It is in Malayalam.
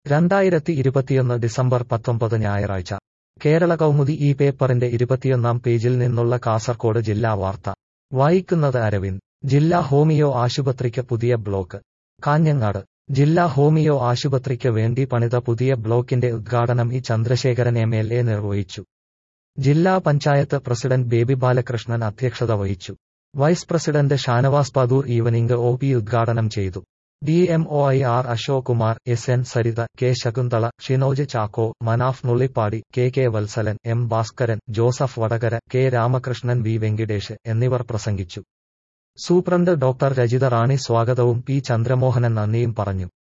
രണ്ടായിരത്തി ഇരുപത്തിയൊന്ന് ഡിസംബർ പത്തൊമ്പത് ഞായറാഴ്ച കേരള കൗമുദി ഈ പേപ്പറിന്റെ ഇരുപത്തിയൊന്നാം പേജിൽ നിന്നുള്ള കാസർകോട് ജില്ലാ വാർത്ത വായിക്കുന്നത് അരവിന്ദ് ജില്ലാ ഹോമിയോ ആശുപത്രിക്ക് പുതിയ ബ്ലോക്ക് കാഞ്ഞങ്ങാട് ജില്ലാ ഹോമിയോ ആശുപത്രിക്ക് വേണ്ടി പണിത പുതിയ ബ്ലോക്കിന്റെ ഉദ്ഘാടനം E Chandrasekharan M L A നിർവഹിച്ചു ജില്ലാ പഞ്ചായത്ത് പ്രസിഡന്റ് ബേബി ബാലകൃഷ്ണൻ അധ്യക്ഷത വഹിച്ചു vice president Shanavas Padur evening O P ഉദ്ഘാടനം ചെയ്തു D M O I R Ashok Kumar S N Saritha K Shakuntala Shinoj Chacko Manaf Nullippadi K K Valsalan M Bhaskaran Joseph Vadakara K Ramakrishnan V Venkatesh എന്നിവർ പ്രസംഗിച്ചു സൂപ്രണ്ട് ഡോക്ടർ രജിത റാണി സ്വാഗതവും പി ചന്ദ്രമോഹനൻ നന്ദിയും പറഞ്ഞു